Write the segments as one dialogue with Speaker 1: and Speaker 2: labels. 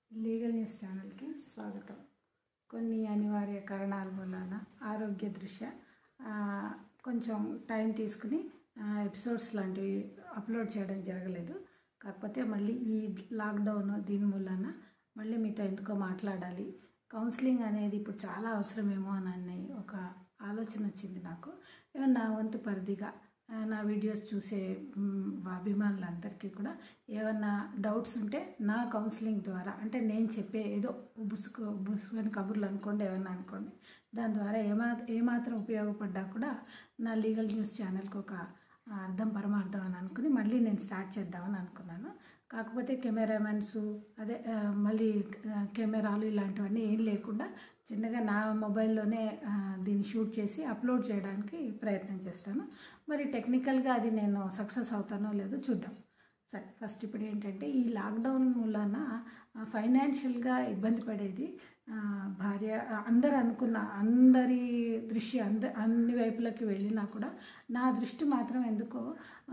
Speaker 1: legal news ఛానల్కి స్వాగతం కొన్ని అనివార్య కారణాల వలన ఆరోగ్య దృష్ట్యా ఆ, కొంచెం టైం తీసుకుని ఆ, ఎపిసోడ్స్ లాంటివి అప్లోడ్ చేయడం జరగలేదు కాకపోతే మళ్ళీ ఈ లాక్డౌన్ దీని మూలాన మళ్ళీ మీతో ఎందుకో మాట్లాడాలి కౌన్సిలింగ్ అనేది ఇప్పుడు చాలా అవసరమేమో అని అనే ఒక ఆలోచన వచ్చింది నాకు ఏమన్నా నా వంతు పరిధిగా ఆ, నా వీడియోస్ చూసే మ్, అభిమానులందరికీ కూడా ఏమన్నా డౌట్స్ ఉంటే నా కౌన్సిలింగ్ ద్వారా అంటే నేను చెప్పే ఏదో బుసుకు బుసుకొని కబుర్లు అనుకోండి ఏమన్నా అనుకోండి దాని ద్వారా ఏమా ఏమాత్రం ఉపయోగపడ్డా కూడా నా లీగల్ న్యూస్ ఛానల్కి ఒక ఆ, అర్థం పరమార్థం అని అనుకుని మళ్ళీ నేను స్టార్ట్ చేద్దామని అనుకున్నాను కాకపోతే కెమెరామెన్స్ అదే ఆ, మళ్ళీ ఆ, కెమెరాలు ఇలాంటివన్నీ ఏం లేకుండా చిన్నగా నా మొబైల్లోనే ఆ, దీన్ని షూట్ చేసి అప్లోడ్ చేయడానికి ప్రయత్నం చేస్తాను మరి టెక్నికల్గా అది నేను సక్సెస్ అవుతానో లేదో చూద్దాం సరే ఫస్ట్ ఇప్పుడు ఏంటంటే ఈ లాక్డౌన్ మూలాన ఫైనాన్షియల్గా ఇబ్బంది పడేది ఆ, భార్య అందరు అనుకున్న అందరి దృష్టి అంద అన్ని వైపులకి వెళ్ళినా కూడా నా దృష్టి మాత్రం ఎందుకో ఆ,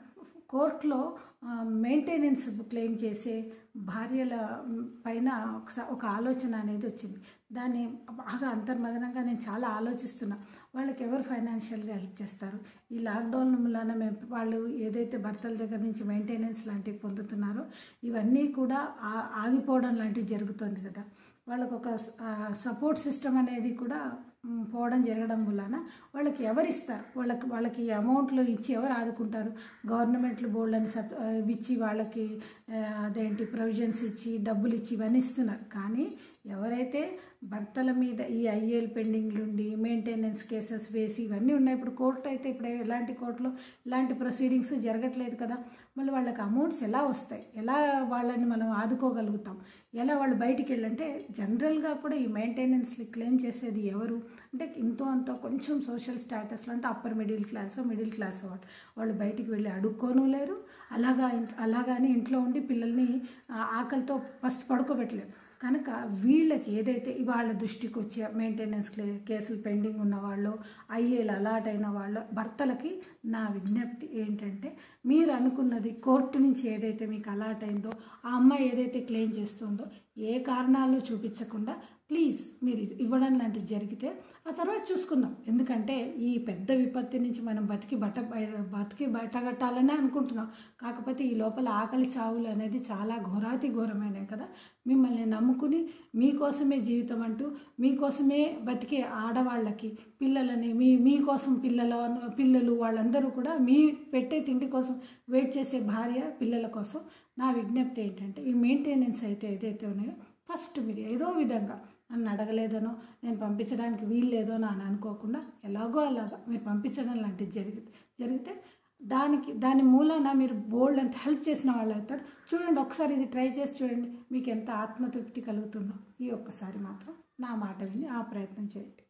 Speaker 1: కోర్టులో మెయింటెనెన్స్ క్లెయిమ్ చేసే భార్యల పైన ఒకసా ఒక ఆలోచన అనేది వచ్చింది దాన్ని బాగా అంతర్మదనంగా నేను చాలా ఆలోచిస్తున్నా వాళ్ళకి ఎవరు ఫైనాన్షియల్గా హెల్ప్ చేస్తారు ఈ లాక్డౌన్ మూలాన మేము వాళ్ళు ఏదైతే భర్తల దగ్గర నుంచి మెయింటెనెన్స్ లాంటివి పొందుతున్నారో ఇవన్నీ కూడా ఆ- ఆగిపోవడం లాంటివి జరుగుతుంది కదా వాళ్ళకు ఒక సపోర్ట్ సిస్టమ్ అనేది కూడా మ్, పోవడం జరగడం వలన వాళ్ళకి ఎవరు ఇస్తారు వాళ్ళకి వాళ్ళకి అమౌంట్లు ఇచ్చి ఎవరు ఆదుకుంటారు గవర్నమెంట్లు బోల్డ్ అని సబ్ ఆ, ఇచ్చి వాళ్ళకి ఆ, అదేంటి ప్రొవిజన్స్ ఇచ్చి డబ్బులు ఇచ్చి ఇవన్నీ ఇస్తున్నారు కానీ ఎవరైతే భర్తల మీద ఈ ఐఏఎల్ పెండింగ్లు ఉండి మెయింటెనెన్స్ కేసెస్ వేసి ఇవన్నీ ఉన్నాయి ఇప్పుడు కోర్టు అయితే ఇప్పుడు ఎలాంటి కోర్టులో ఇలాంటి ప్రొసీడింగ్స్ జరగట్లేదు కదా మళ్ళీ వాళ్ళకి అమౌంట్స్ ఎలా వస్తాయి ఎలా వాళ్ళని మనం ఆదుకోగలుగుతాం ఎలా వాళ్ళు బయటికి వెళ్ళంటే జనరల్గా కూడా ఈ మెయింటెనెన్స్ని క్లెయిమ్ చేసేది ఎవరు అంటే ఇంతో అంతో కొంచెం సోషల్ స్టేటస్లో అంటే upper middle class middle class వాళ్ళు వాళ్ళు బయటికి వెళ్ళి అడుక్కోను లేరు అలాగా ఇంట్- అలాగని ఇంట్లో ఉండి పిల్లల్ని ఆ, ఆకలితో ఫస్ట్ పడుకోబెట్టలేరు కనుక వీళ్ళకి ఏదైతే వాళ్ళ దృష్టికి వచ్చే మెయింటెనెన్స్ క్లే కేసులు పెండింగ్ ఉన్న వాళ్ళు ఐఏలు అలాట్ అయిన వాళ్ళ భర్తలకి నా విజ్ఞప్తి ఏంటంటే మీరు అనుకున్నది కోర్టు నుంచి ఏదైతే మీకు అలాట్ అయిందో ఆ అమ్మాయి ఏదైతే క్లెయిమ్ చేస్తుందో ఏ కారణాలు చూపించకుండా ప్లీజ్ మీరు ఇది ఇవ్వడం లాంటిది జరిగితే ఆ తర్వాత చూసుకుందాం ఎందుకంటే ఈ పెద్ద విపత్తి నుంచి మనం బతికి బట్ట బయ- బతికి బయటగట్టాలని అనుకుంటున్నాం కాకపోతే ఈ లోపల ఆకలి చావులు అనేది చాలా ఘోరాతి ఘోరమైనవి కదా మిమ్మల్ని నమ్ముకుని మీకోసమే జీవితం అంటూ మీకోసమే బతికే ఆడవాళ్ళకి పిల్లలని మీ మీకోసం పిల్లల పిల్లలు వాళ్ళందరూ కూడా మీ పెట్టే తిండి కోసం వెయిట్ చేసే భార్య పిల్లల కోసం నా విజ్ఞప్తి ఏంటంటే ఈ మెయింటెనెన్స్ అయితే ఏదైతే ఉన్నాయో ఫస్ట్ మీరు ఏదో విధంగా నన్ను అడగలేదనో నేను పంపించడానికి వీలు లేదో అని అనుకోకుండా ఎలాగో అలాగా మీరు పంపించడం లాంటిది జరిగి జరిగితే దానికి దాని మూలాన మీరు బోల్డ్ అంత హెల్ప్ చేసిన వాళ్ళు అవుతారు చూడండి ఒకసారి ఇది ట్రై చేసి చూడండి మీకు ఎంత ఆత్మతృప్తి కలుగుతుందో ఈ ఒక్కసారి మాత్రం నా మాట విని ఆ ప్రయత్నం చేయండి